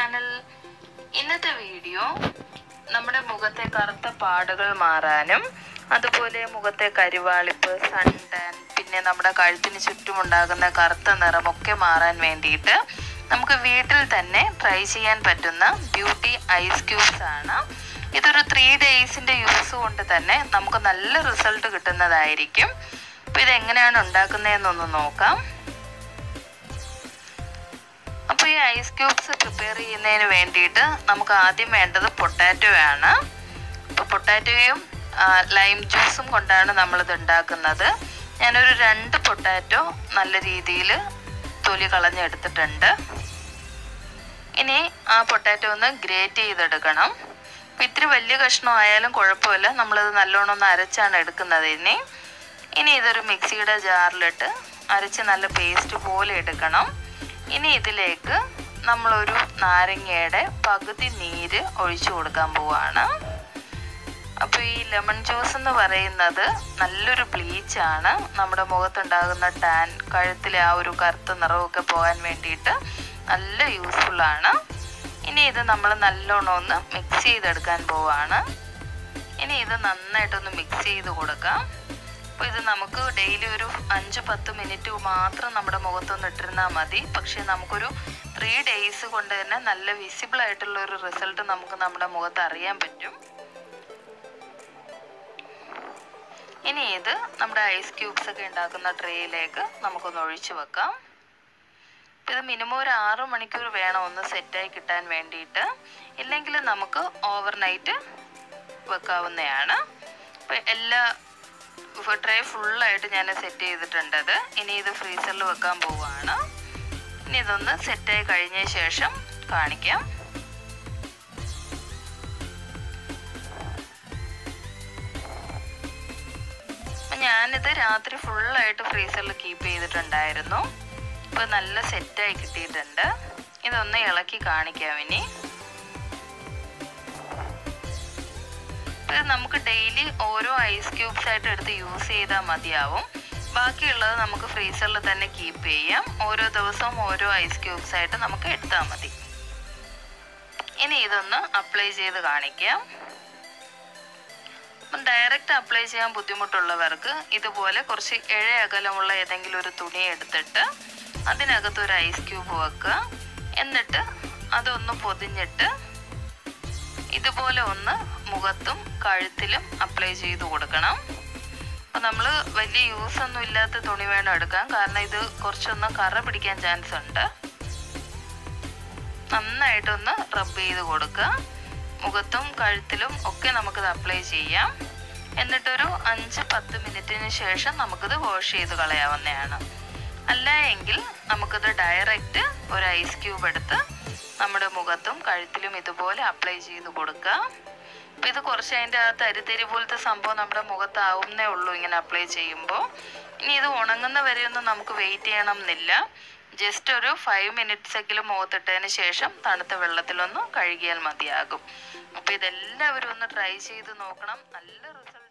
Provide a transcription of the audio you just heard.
channel ഇന്നത്തെ video നമ്മുടെ മുഖത്തെ കറുത്ത പാടുകൾ മാറാനും അതുപോലെ മുഖത്തെ കരിവാളിപ്പ് സൺടാൻ പിന്നെ നമ്മുടെ കഴുത്തിന് ചുറ്റുമുണ്ടാകുന്ന കറുത്ത നിറമൊക്കെ മാറാൻ വേണ്ടിയിട്ട് നമുക്ക് വീട്ടിൽ തന്നെ ട്രൈ ചെയ്യാൻ പറ്റുന്ന ബ്യൂട്ടി ഐസ് ക്യൂബ്സ് ആണ് ഇതൊരു ത്രീ ഡേയ്സിൻ്റെ യൂസ് കൊണ്ട് തന്നെ നമുക്ക് നല്ല റിസൾട്ട് കിട്ടുന്നതായിരിക്കും അപ്പോൾ ഇതെങ്ങനെയാണ് ഉണ്ടാക്കുന്നതെന്നൊന്ന് നോക്കാം അപ്പോൾ ഈ ഐസ് ക്യൂബ്സ് പ്രിപ്പയർ ചെയ്യുന്നതിന് വേണ്ടിയിട്ട് നമുക്ക് ആദ്യം വേണ്ടത് പൊട്ടാറ്റോ ആണ് അപ്പോൾ പൊട്ടാറ്റോയും ലൈം ജ്യൂസും കൊണ്ടാണ് നമ്മളിത് ഉണ്ടാക്കുന്നത് ഞാനൊരു രണ്ട് പൊട്ടാറ്റോ നല്ല രീതിയിൽ തൊലി കളഞ്ഞെടുത്തിട്ടുണ്ട് ഇനി ആ പൊട്ടാറ്റോ ഒന്ന് ഗ്രേറ്റ് ചെയ്തെടുക്കണം അപ്പോൾ ഇത്തിരി വലിയ കഷ്ണം ആയാലും കുഴപ്പമില്ല നമ്മളത് നല്ലോണം ഒന്ന് അരച്ചാണ് എടുക്കുന്നത് ഇനി ഇനി ഇതൊരു മിക്സിയുടെ ജാറിലിട്ട് അരച്ച് നല്ല പേസ്റ്റ് പോലെ എടുക്കണം ഇനി ഇതിലേക്ക് നമ്മളൊരു നാരങ്ങയുടെ പകുതി നീര് ഒഴിച്ചു കൊടുക്കാൻ പോവാണ് അപ്പോൾ ഈ ലെമൺ ജ്യൂസ് എന്ന് പറയുന്നത് നല്ലൊരു ബ്ലീച്ചാണ് നമ്മുടെ മുഖത്തുണ്ടാകുന്ന ടാൻ കഴുത്തിലെ ആ ഒരു കറുത്ത നിറമൊക്കെ പോകാൻ വേണ്ടിയിട്ട് നല്ല യൂസ്ഫുള്ളാണ് ഇനി ഇത് നമ്മൾ നല്ലോണം ഒന്ന് മിക്സ് ചെയ്തെടുക്കാൻ പോവാണ് ഇനി ഇത് നന്നായിട്ടൊന്ന് മിക്സ് ചെയ്ത് കൊടുക്കാം അപ്പോൾ ഇത് നമുക്ക് ഡെയിലി ഒരു അഞ്ച് പത്ത് മിനിറ്റ് മാത്രം നമ്മുടെ മുഖത്തൊന്ന് ഇട്ടിരുന്നാൽ മതി പക്ഷേ നമുക്കൊരു ത്രീ ഡേയ്സ് കൊണ്ട് തന്നെ നല്ല വിസിബിൾ ആയിട്ടുള്ള ഒരു റിസൾട്ട് നമുക്ക് നമ്മുടെ മുഖത്ത് അറിയാൻ പറ്റും ഇനി ഇത് നമ്മുടെ ഐസ് ക്യൂബ്സ് ഒക്കെ ഉണ്ടാക്കുന്ന ട്രേയിലേക്ക് നമുക്കൊന്ന് ഒഴിച്ചു വെക്കാം ഇത് മിനിമം ഒരു ആറ് മണിക്കൂർ വേണം ഒന്ന് സെറ്റായി കിട്ടാൻ വേണ്ടിയിട്ട് ഇല്ലെങ്കിൽ നമുക്ക് ഓവർനൈറ്റ് വെക്കാവുന്നതാണ് അപ്പോൾ എല്ലാ ട്രേ ഫുള്ളായിട്ട് ഞാൻ സെറ്റ് ചെയ്തിട്ടുണ്ടത് ഇനി ഇത് ഫ്രീസറിൽ വെക്കാൻ പോവുകയാണ് ഇനി ഇതൊന്ന് സെറ്റായി കഴിഞ്ഞ ശേഷം കാണിക്കാം ഞാനിത് രാത്രി ഫുള്ളായിട്ട് ഫ്രീസറിൽ കീപ്പ് ചെയ്തിട്ടുണ്ടായിരുന്നു ഇപ്പോൾ നല്ല സെറ്റായി കിട്ടിയിട്ടുണ്ട് ഇതൊന്ന് ഇളക്കി കാണിക്കാം ഇനി ഇത് നമുക്ക് ഡെയിലി ഓരോ ഐസ് ക്യൂബ്സ് ആയിട്ട് എടുത്ത് യൂസ് ചെയ്താൽ മതിയാവും ബാക്കിയുള്ളത് നമുക്ക് ഫ്രീസറിൽ തന്നെ കീപ്പ് ചെയ്യാം ഓരോ ദിവസവും ഓരോ ഐസ് ക്യൂബ്സ് ആയിട്ട് നമുക്ക് എടുത്താൽ മതി ഇനി ഇതൊന്ന് അപ്ലൈ ചെയ്ത് കാണിക്കാം അപ്പം ഡയറക്റ്റ് അപ്ലൈ ചെയ്യാൻ ബുദ്ധിമുട്ടുള്ളവർക്ക് ഇതുപോലെ കുറച്ച് ഇഴ അകലമുള്ള ഏതെങ്കിലും ഒരു തുണി എടുത്തിട്ട് അതിനകത്ത് ഒരു ഐസ് ക്യൂബ് വെക്കുക എന്നിട്ട് അതൊന്ന് പൊതിഞ്ഞിട്ട് ഇതുപോലെ ഒന്ന് മുഖത്തും കഴുത്തിലും അപ്ലൈ ചെയ്ത് കൊടുക്കണം അപ്പോൾ നമ്മൾ വലിയ യൂസ് ഒന്നും ഇല്ലാത്ത തുണി വേണം എടുക്കാൻ കാരണം ഇത് കുറച്ചൊന്ന് കറ പിടിക്കാൻ ചാൻസ് ഉണ്ട് നന്നായിട്ടൊന്ന് റബ്ബ് ചെയ്ത് കൊടുക്കുക മുഖത്തും കഴുത്തിലും ഒക്കെ നമുക്കിത് അപ്ലൈ ചെയ്യാം എന്നിട്ടൊരു അഞ്ച് പത്ത് മിനിറ്റിന് ശേഷം നമുക്കിത് വാഷ് ചെയ്ത് കളയാവുന്നതാണ് അല്ല എങ്കിൽ നമുക്കിത് ഡയറക്റ്റ് ഒരു ഐസ് ക്യൂബ് എടുത്ത് നമ്മുടെ മുഖത്തും കഴുത്തിലും ഇതുപോലെ അപ്ലൈ ചെയ്ത് കൊടുക്കുക അപ്പം ഇത് കുറച്ച് അതിൻ്റെ ആ തരിതരി പോലത്തെ സംഭവം നമ്മുടെ മുഖത്താവുന്നേ ഉള്ളൂ ഇങ്ങനെ അപ്ലൈ ചെയ്യുമ്പോൾ ഇനി ഇത് ഉണങ്ങുന്ന വരെയൊന്നും നമുക്ക് വെയിറ്റ് ചെയ്യണം എന്നില്ല ജസ്റ്റ് ഒരു ഫൈവ് മിനിറ്റ്സ് എങ്കിലും മുഖത്തിട്ടതിന് ശേഷം തണുത്ത വെള്ളത്തിലൊന്ന് കഴുകിയാൽ മതിയാകും അപ്പോൾ ഇതെല്ലാവരും ഒന്ന് ട്രൈ ചെയ്ത് നോക്കണം നല്ല റിസൾട്ട്